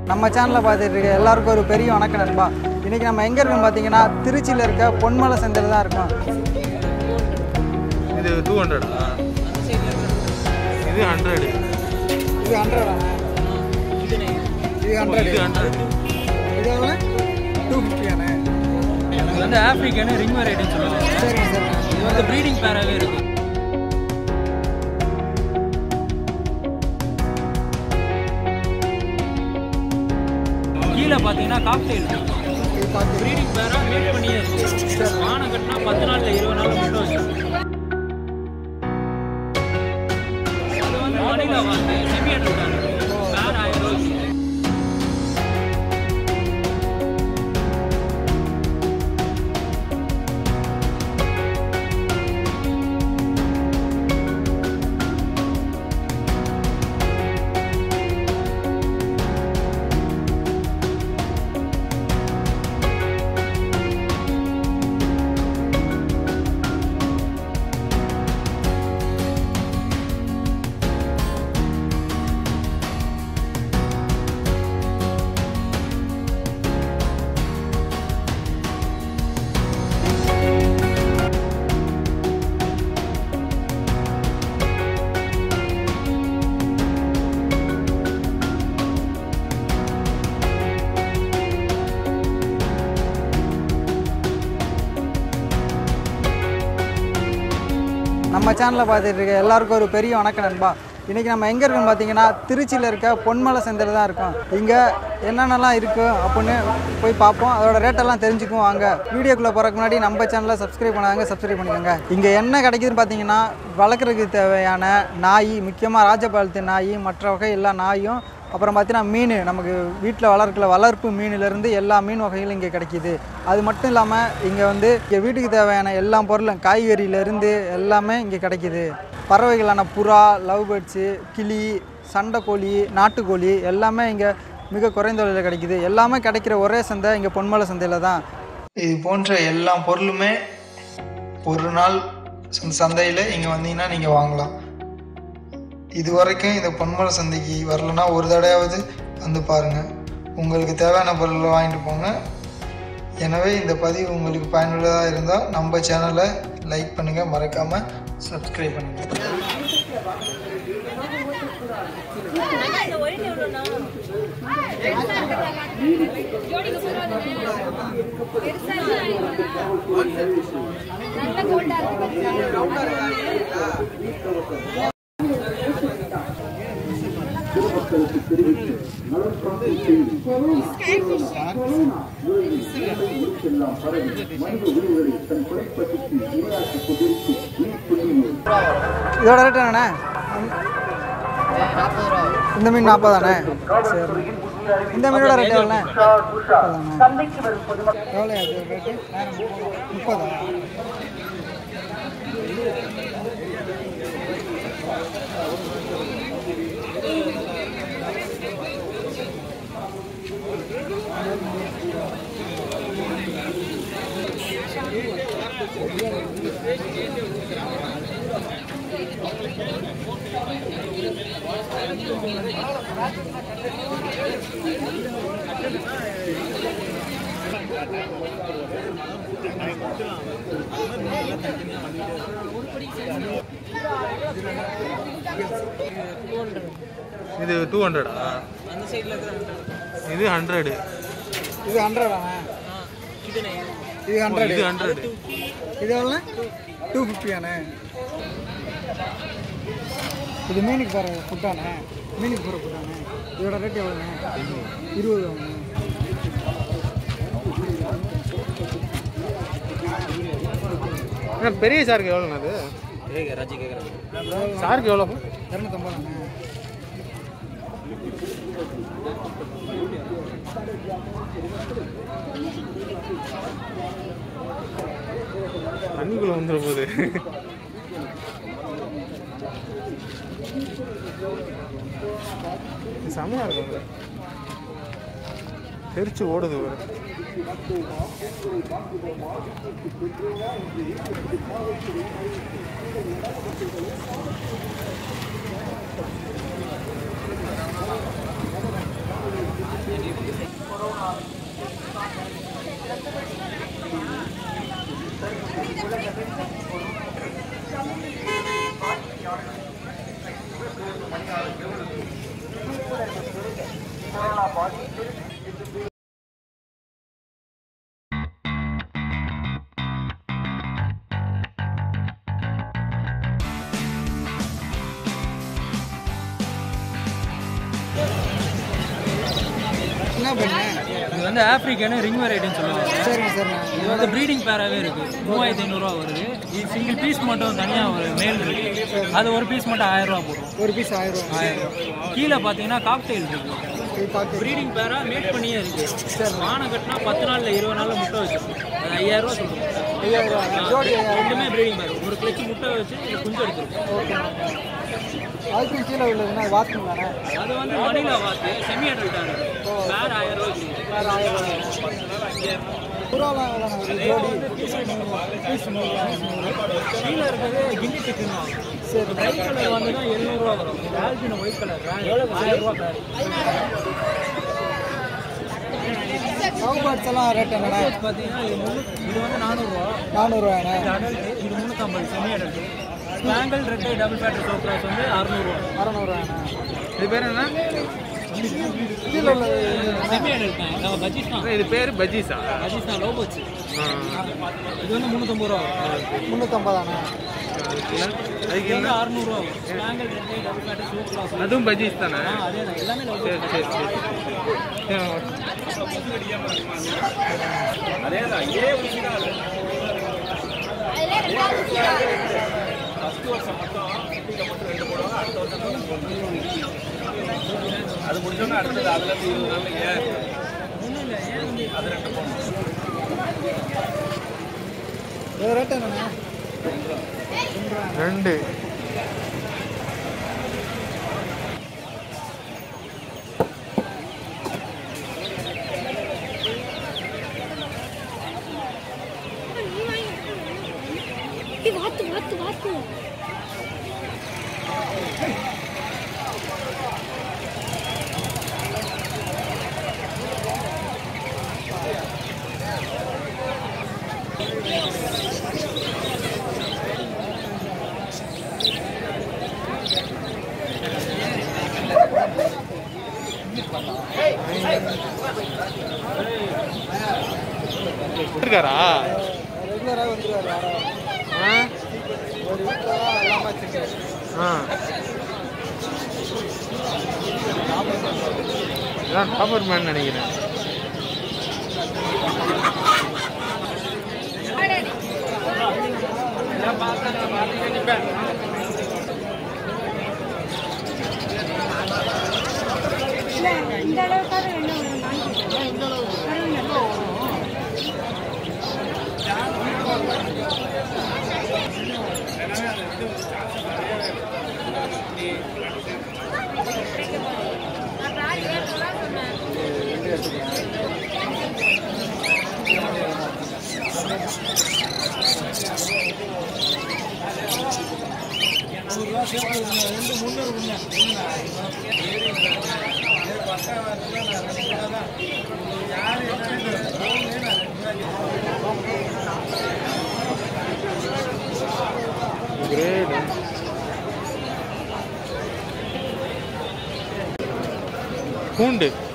நம்ம சேனலில் பார்த்துட்டு இருக்க எல்லாருக்கும் ஒரு பெரிய வணக்கம் நண்பா இன்றைக்கி நம்ம எங்கே இருக்கோம் பார்த்தீங்கன்னா திருச்சியில் இருக்க பொன்மலை சந்தையில் தான் இருக்கோம் இது டூ ஹண்ட்ரடா இது ஹண்ட்ரடு இது ஹண்ட்ரடா இது ஹண்ட்ரட் இது ஹண்ட்ரட் இது எவ்வளோ டூ ஃபிஃப்டியாண்ணே இது வந்து ஆப்பிரிக்கனு ரிங் வெரைட்டின்னு சொல்லுவாங்க சரிங்க சரிங்க இது வந்து ப்ரீடிங் பேராகவே இருக்கு கீழே பார்த்தீங்கன்னா காக்டெயில் இது பார்த்து ப்ரீடிங் பேரா மேட் பண்ணியே இருக்கு வானை கட்டினா பத்து நாள்ல இருபது நாள் முட்டை வச்சு அது வந்து மணிலா வந்து செமி அடல்ட்டாக பேர் ஆயிரம் ரூபாய் நம்ம சேனலில் பார்த்துட்டு இருக்க எல்லாருக்கும் ஒரு பெரிய வணக்கம் நண்பா இன்றைக்கி நம்ம எங்கே இருக்கோம் பார்த்தீங்கன்னா திருச்சியில் இருக்க பொன்மலை சந்தையில் தான் இருக்கோம் இங்கே என்னென்னலாம் இருக்குது அப்படின்னு போய் பார்ப்போம் அதோட ரேட்டெல்லாம் தெரிஞ்சுக்குவோம் வாங்க வீடியோக்குள்ளே போகிறக்கு முன்னாடி நம்ம சேனலை சப்ஸ்கிரைப் பண்ணாங்க சப்ஸ்கிரைப் பண்ணிக்கோங்க இங்கே என்ன கிடைக்குதுன்னு பார்த்தீங்கன்னா வளர்க்குறதுக்கு தேவையான நாய் முக்கியமாக ராஜபாலத்து நாய் மற்ற வகை எல்லா நாயும் அப்புறம் பார்த்தீங்கன்னா மீன் நமக்கு வீட்டில் வளர்க்கல வளர்ப்பு மீனிலேருந்து எல்லா மீன் வகைகளும் இங்கே கிடைக்கிது அது மட்டும் இல்லாமல் இங்கே வந்து இங்கே வீட்டுக்கு தேவையான எல்லா பொருளும் காய்கறியிலேருந்து எல்லாமே இங்கே கிடைக்கிது பறவைகளான புறா லவ் பேர்ட்ஸு கிளி சண்டைக்கோழி நாட்டுக்கோழி எல்லாமே இங்கே மிக குறைந்த விலையில் கிடைக்கிது எல்லாமே கிடைக்கிற ஒரே சந்தை இங்கே பொன்மலை சந்தையில் தான் இது போன்ற எல்லா பொருளுமே ஒரு நாள் சந்தையில் இங்கே வந்தீங்கன்னா நீங்கள் வாங்கலாம் இது வரைக்கும் இந்த பொன்மலை சந்தைக்கு வரலன்னா ஒரு தடையாவது வந்து பாருங்கள் உங்களுக்கு தேவையான பொருளை வாங்கிட்டு போங்க எனவே இந்த பதிவு உங்களுக்கு பயனுள்ளதாக இருந்தால் நம்ம சேனலை லைக் பண்ணுங்கள் மறக்காமல் சப்ஸ்கிரைப் பண்ணுங்கள் நல்ல கோல்டா இருக்கு இதோட ரேட் என்னண்ணே இந்த மீன் நாற்பதாண்ணே சரி இந்த மீனோட ரேட் எவ்வளோண்ணே எவ்வளோ ரேட்டு முப்பதா இது டூ ஹண்ட்ரடா அந்த சைடில் இருக்கிற இது ஹண்ட்ரடு இது ஹண்ட்ரடாண்ணே இது ஹண்ட்ரட் இது ஹண்ட்ரடு இது எவ்வளோ டூ ஃபிஃப்டியாண்ணே இது மீனுக்கு போகிற ஃபுட்டாண்ணே மீனுக்கு போகிற ஃபுட்டாண்ணே இதோட ரேட் எவ்வளோண்ணே இருபது ஆகுண்ணே அண்ணா, பெரிய சாருக்கு எவ்வளோண்ணா அது ராஜி கேட்குறாங்க சாருக்கு எவ்வளோ இரநூத்தம்பதாண்ணே தண்ணிக்குள்ளே வந்துட போகுது இது செமையா இருக்கும் தெரிச்சு ஓடுது ஒரு பண்ணு இது வந்து ஆப்பிரிக்கன் ரிங் வெரைட்டின்னு சொல்லுவாங்க சரிங்க சரிண்ணா இது வந்து ப்ரீடிங் பேராகவே இருக்கு மூவாயிரத்தி ஐநூறுரூவா வருது இது சிங்கிள் பீஸ் மட்டும் தனியாக ஒரு மேல் இருக்கு அது ஒரு பீஸ் மட்டும் ஆயிரம் ரூபா போடும் ஒரு பீஸ் ஆயிரம் ஆயிரம் கீழே பார்த்தீங்கன்னா காக்டெயில் இருக்கு இது பார்த்து ப்ரீடிங் பேரா மேட் பண்ணியே இருக்கு வானை கட்டினா பத்து நாள்ல இருபது நாள்ல முட்டை வச்சிருக்கும் அது ஐயாயிரம் ரூபா சொல்லுவோம் ஐயாயிரம் ரூபா ஜோடி ரெண்டுமே ப்ரீடிங் பேர் ஒரு கிளச்சு முட்டை வச்சு இது குஞ்சு எடுத்துருக்கும் ஓகே அதுக்கும் கீழே உள்ளதுன்னா வாத்துங்களாண்ணே அது வந்து மணிலா வாத்து செமி அடல்ட்டாக இருக்கு பேர் ஆயிரம் ரூபாய்க்கு வேறு ஆயிரம் ரூபா புறாலாம் எவ்வளோண்ணா ஒரு ஜோடி கீழே இருக்கிறது கிண்டி சிக்கன் சரி ட்ரை கலர் வந்து தான் எழுநூறுவா வரும் ஆல்பின் ஒயிட் கலர் ஆயிரம் ரூபா பேர் லவ் பேர்ட்ஸ் எல்லாம் ரேட் என்னண்ணா பார்த்தீங்கன்னா இது முந்நூறு இது வந்து நானூறுரூவா நானூறுரூவாண்ணே இது அடல்ட் இது முந்நூற்றம்பது செமி அடல்ட் ஸ்பேங்கல் ரெட்டை டபுள் ஃபேட்டர் சோப்ராஸ் வந்து அறுநூறுவா அறநூறுவாண்ணே இது பேர் என்ன கீழே உள்ளது செமி அடல்ட் தான் நம்ம பஜ்ஜிஸ் தான் இது பேர் பஜ்ஜீஸா பஜ்ஜிஸ் தான் லோ போச்சு ஆ. இது வந்து முந்நூற்றம்பது ரூபா வரும் முந்நூற்றம்பதாண்ணே அதுக்கு இது என்ன வந்து அறுநூறுவா வரும் ஸ்பேங்கல் ரெட்டை டபுள் ஃபேட்டர் சோப்ராஸ் அதுவும் பஜ்ஜீஸ் தானே அதே தான் எல்லாமே லோ சரி சரி சரி அதிலே ரெண்டாவது சீரா. இது ரேட் என்னண்ணே ரெண்டு ஏய், வாத்து வாத்து வாத்து இருக்காரா ரெகுலராக வந்துருவார் வாரம் ஆ ஒரு வீட்டில் தான் எல்லாமே வச்சுருக்காரு ஆ இதான் டாப்பர் மேன் நினைக்கிறேன் இந்த அளவுக்காக என்ன வேணும் வாங்கிக்கிறேன் கிரேட் பூண்டு